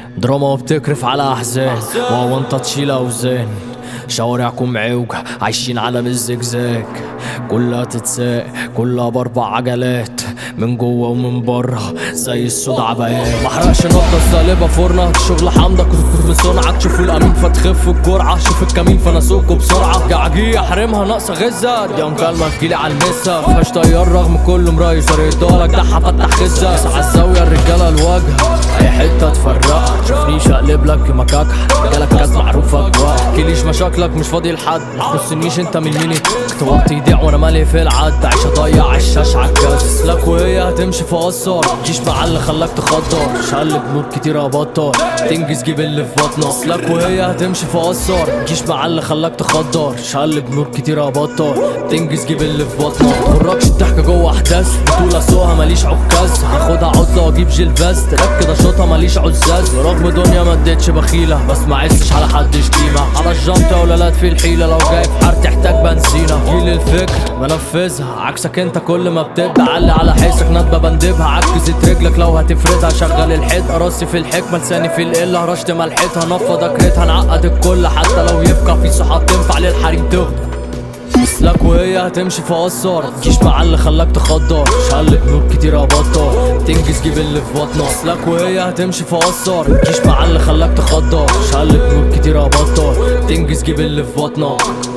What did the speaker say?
دراما وبتكرف على احزان وهو انت تشيل اوزان شوارعكم عوجة عايشين على الزجزاج كلها تتساق كلها باربع عجلات من جوه ومن بره زي السود عبايات محرقش نقطة سالبة فرنة الشغل حمضة كنت من صنعك تشوفوا الامين فتخف الجرعة شوف الكمين فنسوقه بسرعة جعجية احرمها ناقصة غزة دي مكالمة تجيلي على المسا مفيهاش طيار رغم كله مرايس ريدالك ده فتح خزة اسعى الزاوية الرجالة الواجهة اي حتة تفرقها تشوفنيش اقلب لك مكاكح جالك كاس معروفة جوا كليش مشاكلك مش فاضي لحد متخصنيش انت من مين كنت وقت يضيع وانا مالي في العد عيش اضيع عالشاش عالكاس لك وهي هتمشي في قصر جيش مع اللي خلاك تخضر شقلب نور كتير ابطل تنجز جيب اللي في بطنك لك وهي هتمشي في قصر جيش مع اللي خلاك تخضر شقلب نور كتير ابطل تنجز جيب اللي في بطنك متغركش الضحكة جوه احداث بطولة سوها ماليش عكاز هاخدها عطلة واجيب جيل فاست ركد اشوطها ماليش عزاز رغم دنيا ما اديتش بخيلة بس ما عزتش على حد شتيمة على الجنطة ولالات في الحيلة لو جاي في حار تحتاج بنزينة جيل الفكر بنفذها عكسك انت كل ما بتبدا علي على حيسك ندبة بندبها عكزت رجلك لو هتفردها شغل الحيط راسي في الحكمة لساني في القلة رشت ملحتها نفض كريتها نعقد الكل حتى لو يبقى في صحاب تنفع للحريم تخدم اسلك وهي هتمشي في قصر جيش مع اللي خلاك تخضر شقلب نور كتير ابطل تنجز جيب اللي في بطنك اسلك وهي هتمشي في قصر جيش مع اللي خلاك تخضر شقلب نور كتير ابطل تنجز جيب اللي في بطنك